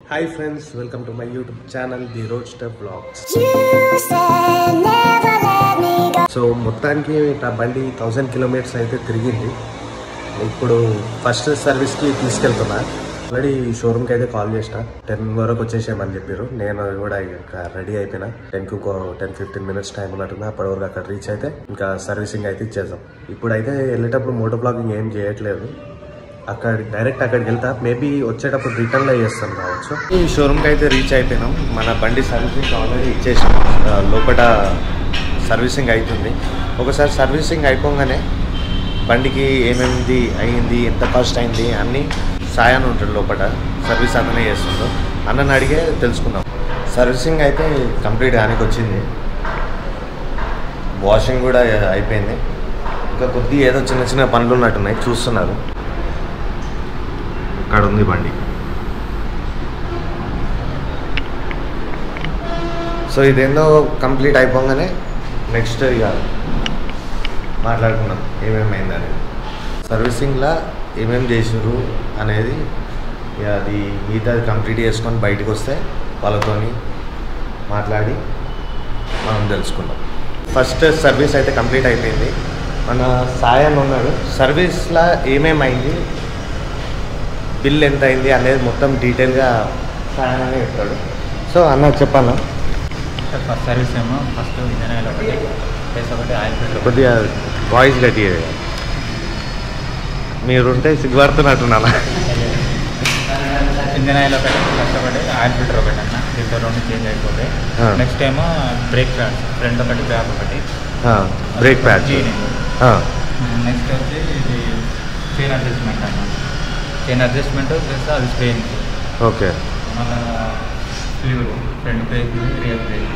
Hi friends welcome to my YouTube channel the road step blogs You said never let me go. So మొత్తానికి నా బండి thousand kilometres అయితే తిరిగింది ఇప్పుడు first సర్వీస్కి తీసుకెళ్తున్నా ఆల్రెడీ షోరూమ్కి అయితే కాల్ చేసిన టెన్ వరకు వచ్చేసేయమని చెప్పారు నేను కూడా ఇంకా రెడీ అయిపోయినా టెన్కి ఇంకో టెన్ ఫిఫ్టీన్ మినిట్స్ టైం ఉన్నట్టుంది అప్పటి వరకు అక్కడ రీచ్ అయితే ఇంకా సర్వీసింగ్ అయితే ఇచ్చేద్దాం ఇప్పుడైతే వెళ్ళేటప్పుడు మోటో బ్లాగింగ్ ఏం చేయట్లేదు అక్కడ డైరెక్ట్ అక్కడికి వెళ్తా మేబీ వచ్చేటప్పుడు రిటర్న్లో చేస్తాం కావచ్చు ఈ షోరూమ్కి అయితే రీచ్ అయిపోయినాం మన బండి సర్వీసింగ్ ఆల్రెడీ ఇచ్చేసాం ఆ, లోపల సర్వీసింగ్ అవుతుంది ఒకసారి సర్వీసింగ్ అయిపోగానే బండికి ఏమేమిది అయింది ఎంత కాస్ట్ అయింది అన్నీ సాయాన్ని ఉంటాడు లోపల సర్వీస్ అతనే చేస్తుండో అన్నని అడిగే తెలుసుకుందాం సర్వీసింగ్ అయితే కంప్లీట్ కానికి వచ్చింది వాషింగ్ కూడా అయిపోయింది ఇంకా కొద్ది ఏదో చిన్న చిన్న పనులు ఉన్నట్టున్నాయి చూస్తున్నారు అక్కడ ఉంది బండి సో ఇదేందో కంప్లీట్ అయిపోగానే నెక్స్ట్ ఇక మాట్లాడుకున్నాం ఏమేమైంది అనేది సర్వీసింగ్లో ఏమేమి చేసారు అనేది ఇక అది మిగతా కంప్లీట్ చేసుకొని బయటకు వస్తే వాళ్ళతోని మాట్లాడి మనం తెలుసుకుందాం ఫస్ట్ సర్వీస్ అయితే కంప్లీట్ అయిపోయింది మన సాయన్ ఉన్నాడు సర్వీస్లో ఏమేమైంది బిల్ ఎంత అయింది అనేది మొత్తం డీటెయిల్గా సాయన్ అనే చెప్తాడు సో అన్న చెప్పన్నా ఫస్ట్ సర్వీస్ ఏమో ఫస్ట్ ఇంజన్ ఆయిల్ ఒకటి ప్లస్ ఒకటి ఆయిల్ ఫిల్టర్ ఒకటి కొద్దిగా వాయిస్ గట్టి మీరుంటే సిగ్గుపడుతున్నట్టున్నా ఇంజన్ ఆయిల్ ఒకటి ఫస్ట్ ఒకటి ఆయిల్ ఫిల్టర్ ఒకటి అన్న దీంట్లో రెండు చేంజ్ అయిపోతాయి ఆ. నెక్స్ట్ ఏమో బ్రేక్ ప్యాడ్ ఫ్రంట్ ఒకటి బ్యాక్ ఒకటి బ్రేక్ ప్యాడ్ క్లీనింగ్ నెక్స్ట్ వచ్చి ఇది చైన్ అడ్జస్ట్మెంట్ అన్న చైన్ అడ్జస్ట్మెంట్ ప్లస్ అది స్ప్రేయింగ్ ఓకే మళ్ళీ ఫ్లూర్ ఫ్రంట్ బ్రేక్ రియర్ బ్రేక్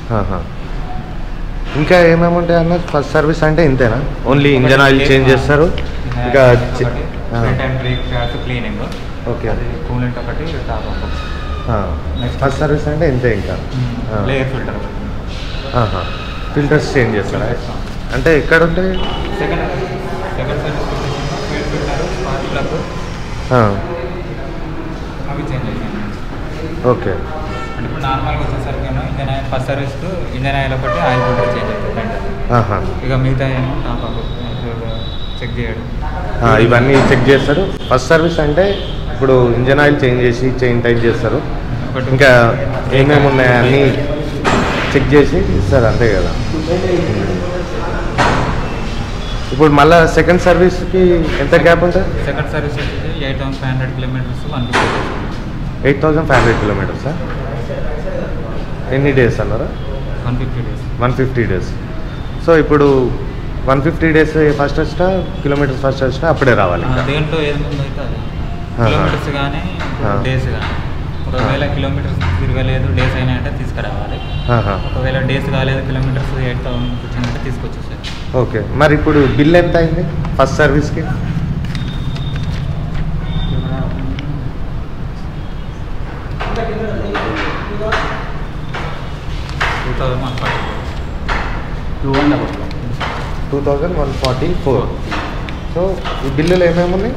ఇంకా ఏమేమి ఉంటాయి అన్న ఫస్ట్ సర్వీస్ అంటే ఇంతేనా ఓన్లీ ఇంజన్ ఆయిల్ చేంజ్ చేస్తారు ఇంకా చి- ఆ, front and brake pads cleaning okay అది కూలెంట్ ఒకటి టాప్ ఒకటి Next. ఫస్ట్ సర్వీస్ అంటే ఇంతే ఇంకా ఆ. లేయర్ ఫిల్టర్ ఫిల్టర్స్ చేంజ్ చేస్తారా అంటే ఎక్కడ ఉంటాయి second second service fuel filter spark plug ఆ, అవి చేంజ్ అయిపోయింది ఓకే అంటే ఇప్పుడు నార్మల్గా వచ్చేసరికి ఏమో ఇంజన్ ఆయిల్ ఫస్ట్ సర్వీస్కు ఇంజన్ ఆయిల్ ఒకటి ఆయిల్ ఫిల్టర్ చేంజ్ అవుతుంది ఫ్రంట్ ఆహా. ఇక మిగతా ఏమో టాప్ అప్ చెక్ చేయడం ఆ, ఇవన్నీ చెక్ చేస్తారు ఫస్ట్ సర్వీస్ అంటే ఇప్పుడు ఇంజన్ ఆయిల్ చేంజ్ చేసి చైన్ టైట్ చేస్తారు ఒకటి ఇంకా ఏమేమి ఉన్నాయో అన్నీ చెక్ చేసి ఇస్తారు అంతే కదా ఇప్పుడు మళ్ళీ సెకండ్ సర్వీస్కి ఎంత గ్యాప్ ఉంటుంది సెకండ్ సర్వీస్ వచ్చేసి eight thousand five hundred kilometers one fifty eight thousand five hundred కిలోమీటర్సా ఎన్ని డేస్ అన్నారా one fifty days one fifty days so ఇప్పుడు వన్ ఫిఫ్టీ డేస్ ఫస్ట్ వచ్చినా కిలోమీటర్స్ ఫస్ట్ వచ్చినా అప్పుడే రావాలి ఇంకా. దేంట్లో ఏది ముందు అయితే అది ఆహా. కిలోమీటర్స్ కానీ ఆ. డేస్ కానీ ఒకవేళ కిలోమీటర్స్ తిరగలేదు డేస్ అయినా అంటే తీసుకురావాలి ఆహా. ఒకవేళ డేస్ కాలేదు కిలోమీటర్స్ ఎయిట్ థౌసండ్ వచ్చిందంటే తీసుకొచ్చేసారు ఓకే మరి ఇప్పుడు బిల్ ఎంత అయింది ఫస్ట్ సర్వీస్కి two thousand one forty two thousand one forty four so ఈ బిల్లులు ఏమేమి ఉన్నాయి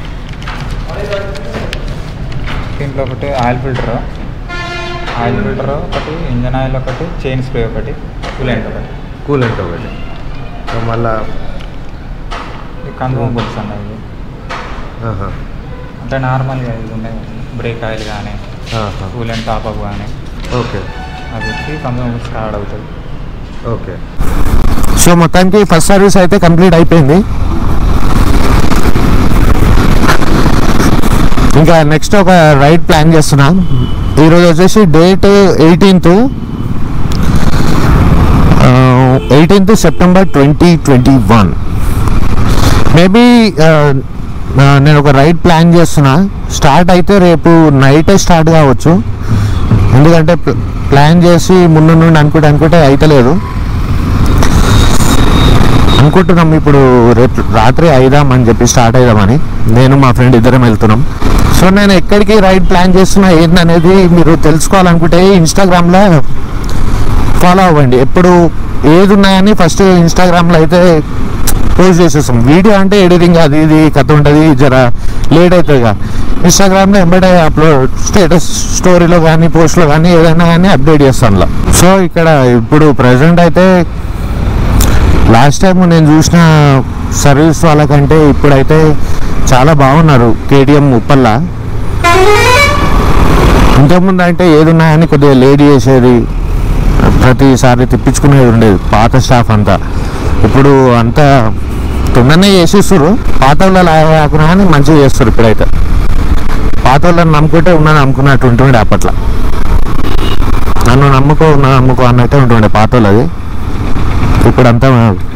దీంట్లో ఒకటి ఆయిల్ ఫిల్టర్ ఆయిల్ ఫిల్టర్ ఒకటి ఇంజన్ ఆయిల్ ఒకటి చైన్ స్ప్రే ఒకటి కూలెంట్ ఒకటి కూలెంట్ ఒకటి సో మళ్ళా ఈ కన్సూమబుల్స్ అన్నవి ఆహా. అంటే నార్మల్గా ఇది ఉన్నాయి బ్రేక్ ఆయిల్ కానీ ఆహా. కూలెంట్ టాప్అప్ కానీ ఓకే అది వచ్చి కన్సూమబుల్స్ యాడ్ అవుతుంది ఓకే సో మొత్తానికి ఫస్ట్ సర్వీస్ అయితే కంప్లీట్ అయిపోయింది ఇంకా నెక్స్ట్ ఒక రైడ్ ప్లాన్ చేస్తున్నా ఈరోజు వచ్చేసి date eighteenth eighteenth September twenty twenty one maybe నేను ఒక రైడ్ ప్లాన్ చేస్తున్నా స్టార్ట్ అయితే రేపు నైటే స్టార్ట్ కావచ్చు ఎందుకంటే ప్ల- ప్లాన్ చేసి ముందు నుండి అనుకుంటే అనుకుంటే అయితలేదు అనుకుంటున్నాం ఇప్పుడు రేపు రాత్రి అయిదాం అని చెప్పి స్టార్ట్ అయిదామని నేను మా ఫ్రెండ్ ఇద్దరం వెళ్తున్నాం సో నేను ఎక్కడికి రైడ్ ప్లాన్ చేస్తున్నా ఏంటనేది మీరు తెలుసుకోవాలనుకుంటే ఇన్స్టాగ్రామ్లో ఫాలో అవ్వండి ఎప్పుడు ఏది ఉన్నాయని ఫస్ట్ ఇన్స్టాగ్రామ్లో అయితే పోస్ట్ చేసేస్తాం వీడియో అంటే ఎడిటింగ్ అది ఇది కథ ఉంటుంది జర లేట్ అవుతుంది కదా ఇన్స్టాగ్రామ్లో ఎంబడే అప్లోడ్ స్టేటస్ స్టోరీలో కానీ పోస్ట్లో కానీ ఏదైనా కానీ అప్డేట్ చేస్తాను సో ఇక్కడ ఇప్పుడు ప్రజెంట్ అయితే లాస్ట్ టైం నేను చూసిన సర్వీస్ వాళ్ళకంటే ఇప్పుడైతే చాలా బాగున్నారు కేటీఎం ఉప్పల్లా ఇంతకుముందు అంటే ఏదున్నా కానీ కొద్దిగా లేట్ చేసేది ప్రతిసారి తిప్పించుకునేది ఉండేది పాత స్టాఫ్ అంతా ఇప్పుడు అంతా తొందరనే చేసేస్తారు పాత వాళ్ళు కాకుండా కానీ మంచిగా చేస్తారు ఇప్పుడైతే పాత వాళ్ళని నమ్ముకుంటే ఉన్న నమ్ముకున్నట్టు ఉంటుండే అప్పట్లో నన్ను నమ్ముకో ఉన్న నమ్ముకో అన్నట్టే ఉంటుండే పాత వాళ్ళది ఇప్పుడు అంతా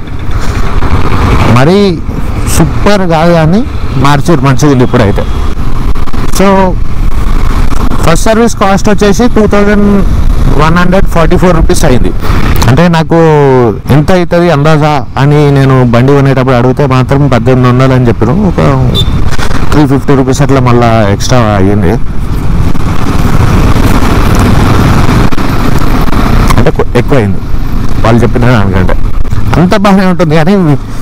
మరీ సూపర్ కాదు కానీ మార్చారు మంచిగా ఉంది ఇప్పుడైతే సో ఫస్ట్ సర్వీస్ కాస్ట్ వచ్చేసి two thousand one hundred forty four rupees అయింది అంటే నాకు ఎంత అవుతుంది అందాజా అని నేను బండి కొనేటప్పుడు అడిగితే మాత్రం పద్దెనిమిది వందలు అని చెప్పారు ఒక త్రీ ఫిఫ్టీ రూపీస్ అట్లా మళ్ళీ ఎక్స్ట్రా అయ్యింది అంటే కొ- ఎక్కువ అయింది వాళ్ళు చెప్పిన దానికంటే అంత బాగానే ఉంటుంది కానీ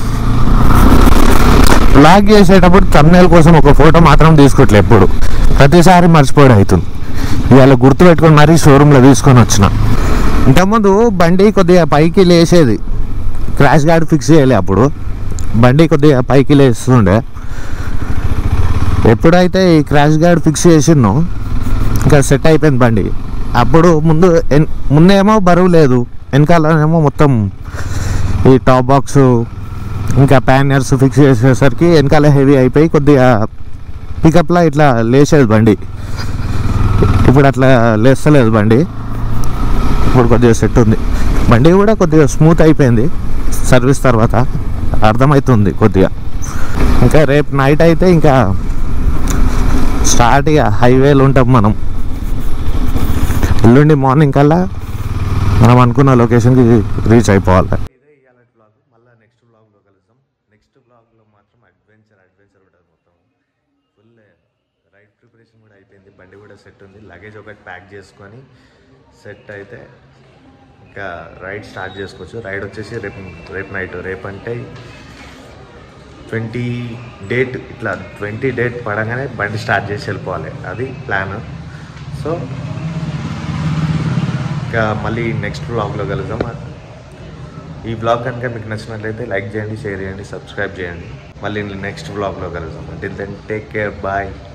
బ్లాగ్ చేసేటప్పుడు తమ్నేల్ కోసం ఒక ఫోటో మాత్రం తీసుకోవట్లే ఎప్పుడు ప్రతిసారి మర్చిపోవడం అవుతుంది ఇవాళ గుర్తు పెట్టుకొని మరీ షోరూంలో తీసుకొని వచ్చిన ఇంతకుముందు బండి కొద్దిగా పైకి లేసేది క్రాష్ గార్డ్ ఫిక్స్ చేయలే అప్పుడు బండి కొద్దిగా పైకి లేస్తుండే ఎప్పుడైతే ఈ క్రాష్ గార్డ్ ఫిక్స్ చేసినో ఇంకా సెట్ అయిపోయింది బండి అప్పుడు ముందు ఎన్- ముందేమో బరువు లేదు వెనకాలనేమో మొత్తం ఈ టాప్ బాక్స్ ఇంకా ప్యానర్స్ ఫిక్స్ చేసేసరికి వెనకాల హెవీ అయిపోయి కొద్దిగా పికప్లా ఇట్లా లేచేది బండి ఇప్పుడు అట్లా లేస్తలేదు బండి ఇప్పుడు కొద్దిగా సెట్ ఉంది బండి కూడా కొద్దిగా స్మూత్ అయిపోయింది సర్వీస్ తర్వాత అర్థమవుతుంది కొద్దిగా ఇంకా రేపు నైట్ అయితే ఇంకా స్టార్ట్ ఇక హైవేలో ఉంటాం మనం ఎల్లుండి మార్నింగ్ కల్లా మనం అనుకున్న లొకేషన్కి రీచ్ అయిపోవాలి ఇదే ఇవాళ బ్లాగ్ మళ్ళీ నెక్స్ట్ బ్లాగ్లో కలుద్దాం నెక్స్ట్ బ్లాగ్లో మాత్రం అడ్వెంచర్ అడ్వెంచర్ ఉంటుంది మొత్తం ఫుల్ రైడ్ ప్రిపరేషన్ కూడా అయిపోయింది బండి కూడా సెట్ ఉంది లగేజ్ ఒకటి ప్యాక్ చేసుకొని సెట్ అయితే ఇంకా రైడ్ స్టార్ట్ చేసుకోవచ్చు రైడ్ వచ్చేసి రేపు రేపు నైట్ రేపు అంటే ట్వంటీ డేట్ ఇట్లా ట్వంటీ డేట్ పడగానే బండి స్టార్ట్ చేసి వెళ్ళిపోవాలి అది ప్లాన్ సో ఇంకా మళ్ళీ నెక్స్ట్ బ్లాగ్లో కలుద్దాం ఈ బ్లాగ్ కనుక మీకు నచ్చినట్లయితే లైక్ చేయండి షేర్ చేయండి సబ్స్క్రైబ్ చేయండి మళ్ళీ నెక్స్ట్ బ్లాగ్లో కలుద్దాం అంటే దెన్ టేక్ కేర్ బాయ్